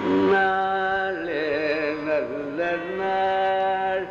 நாளே நல்ல நாள்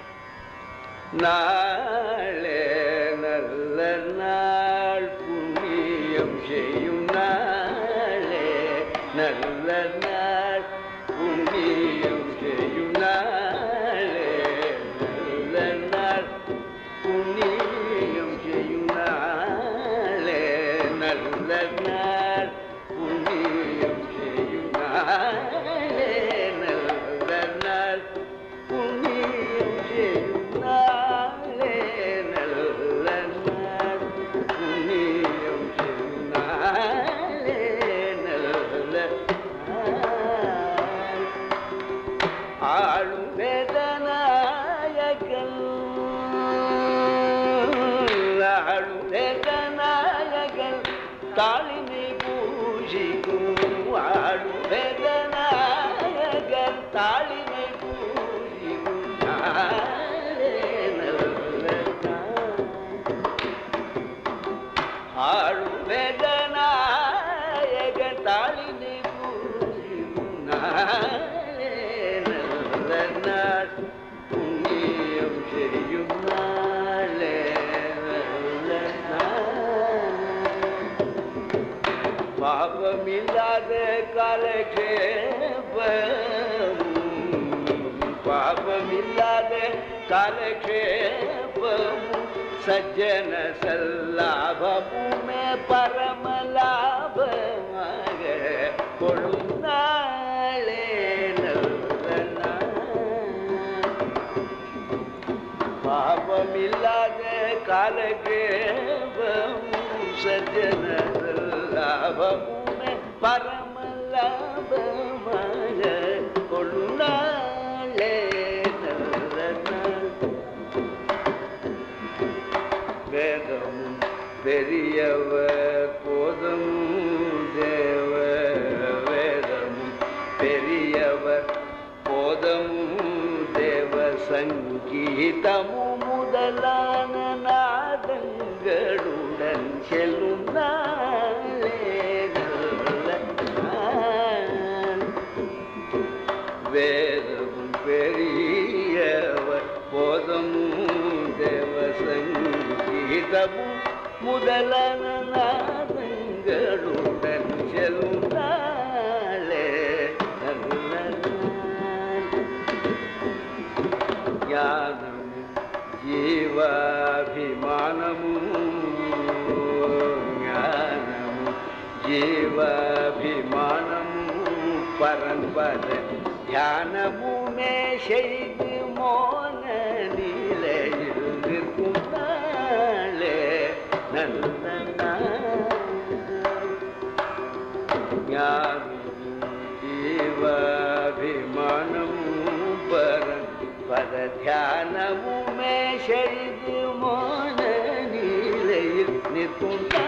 நாளே நல்ல நாள் புண்ணியம் செய்யும் நாளே நல்ல நாள் புண்ணியம் செய்யும் நாளே நல்ல நாள் புண்ணியம் செய்யும் நாளே நல்ல நாள் புண்ணியம் செய்யும் நாளே நல்ல நாள் புண்ணியம் செய்யும் நாளே நல்ல நாள் புண்ணியம் செய்யும் நாளே நல்ல நாள் ஆளும் வேதநாயகன் ஆளும் வேதநாயகன் தாளினை பூஜிக்கும் ஆளும் வேதநாயகன் தாளினை பூஜிக்கும் நாளே நல்ல நாள். ஆளும் வேதநாயக தாளினை பூஜிக்கும் நாளே நல்ல நாள் புண்ணியம் செய்யும் நாளே நல்ல நாள் பாபமில்லாத காலக்ஷேபமும் பாபமில்லாத காலக்ஷேபமும் சஜ்ஜன சல்லாபமுமே பரமலாபமாக கொள்ளும் நாளே நல்ல நாள் பாபமில்லாத காலகேபம் சஜன லாபமுமே பரம லாபமாக கொள்ளாளே நல்ல நாள் வேதமும் பெரியவர் போதமும் தேவ வேதமும் பெரியவர் போதமும் தேவ சங்கீதமும் முதலான நாதங்களுடன் செல்லும் நாளே நல்ல நாள். வேதமும் பெரியவர் போதமும் தேவ சங்கீதமும் முதலான நாதங்களுடன் செல்லும் நாளே நல்ல நாள். ஞானமும் ஜீவாபிமானமும் ஞானமும் ஜீவாபிமானமும் பரம்பர தியானமுமே செய்து மோன நிலையில் நிற்கும் நாளே நல்ல நாள். ஞானமும் ஜீவாபிமானமும் பரன் பர தியானமுமே செய்து மோன நிலையில் நிற்கும்